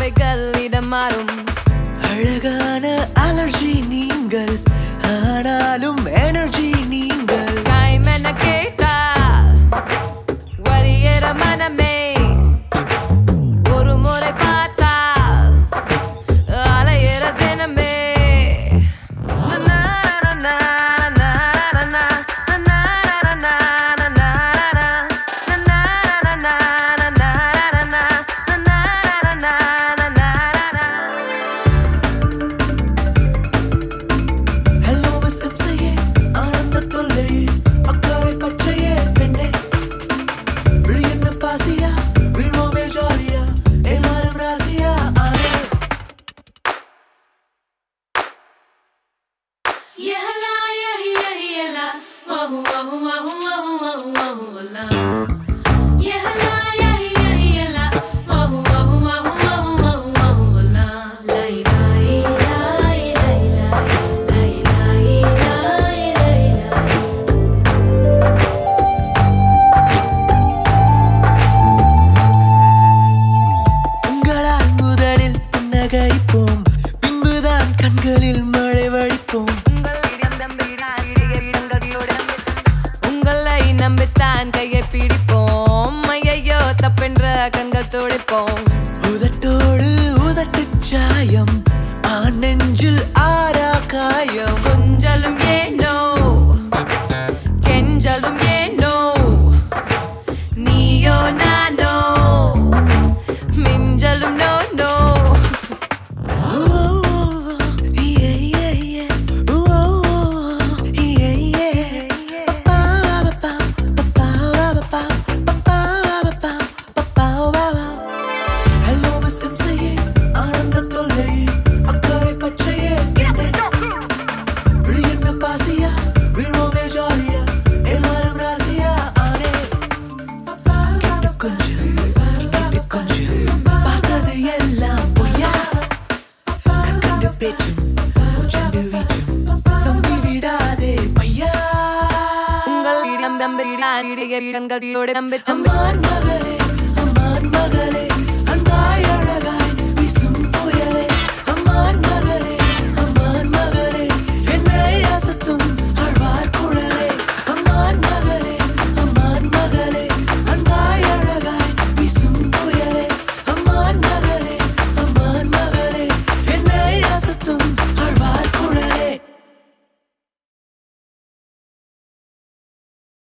பாதைகள் இடம் மாறும் அழகான அலர்ஜி நீங்கள் ஆனாலும் எனர்ஜி நீங்கள் டைம் என்ன கேட்டா வரியற மனமே ஒரு முறை பார்த்தா அலையிற தினமே ஹலோ மிஸ்டம் செய்யே ஆனந்த தொல்லையே அக்கறை பச்சையே பெண்ணே விழி என்ன பாசியா விழுவோமே ஜாலியா எல்லாரும் ராசியா ஆனே Yalla, yalla, yalla, wahu, wahu, wahu, wahu, wahu, wahu, walla. Yalla, yalla, yalla, wahu, wahu, wahu, wahu, wahu, wahu, walla. Lai, lai, lai, lai, lai, lai, lai, lai, lai, lai. உங்களால் முதலில் புன்னகைப்போம் பின்புதான் கண்களில் மழை வழிப்போம் உங்களை நம்பித்தான் கையை பிடிப்போம் ஐயையோ தப்பென்ற கண்கள் துடிப்போம் உதட்டோடு உதட்டு சாயம் ஆண் நெஞ்சில் ஆரா காயம் கொஞ்சலும் ஏனோ கெஞ்சலும் ஏனோ நீயோ நானோ மிஞ்சலும் no no oh, yeah, yeah, yeah. Oh, yeah, yeah. பப்பா, பப்பா, பப்பா, பப்பா, பப்பா, பப்பா, பப்பா, பப்பா. Hello, Mr. செய்யே, ஆனந்த தொல்லையே, அக்கறை பச்சையே, பெண்ணே. விழி என்ன பாசியா, விழுவோமே ஜாலியா, எல்லாரும் ராசியா, ஆனே. கிட்ட கொஞ்சம், இங்கிட்டு கொஞ்சம், பார்த்தது எல்லாம் பொய்யா கண்டு பேச்சும் பூச்செண்டு வீச்சும் நம்பி விடாதே பையா உங்கள் இடம் தம்பி இடங்கள் இடங்கள் நம்பி தம்பி அம்மான் மகளே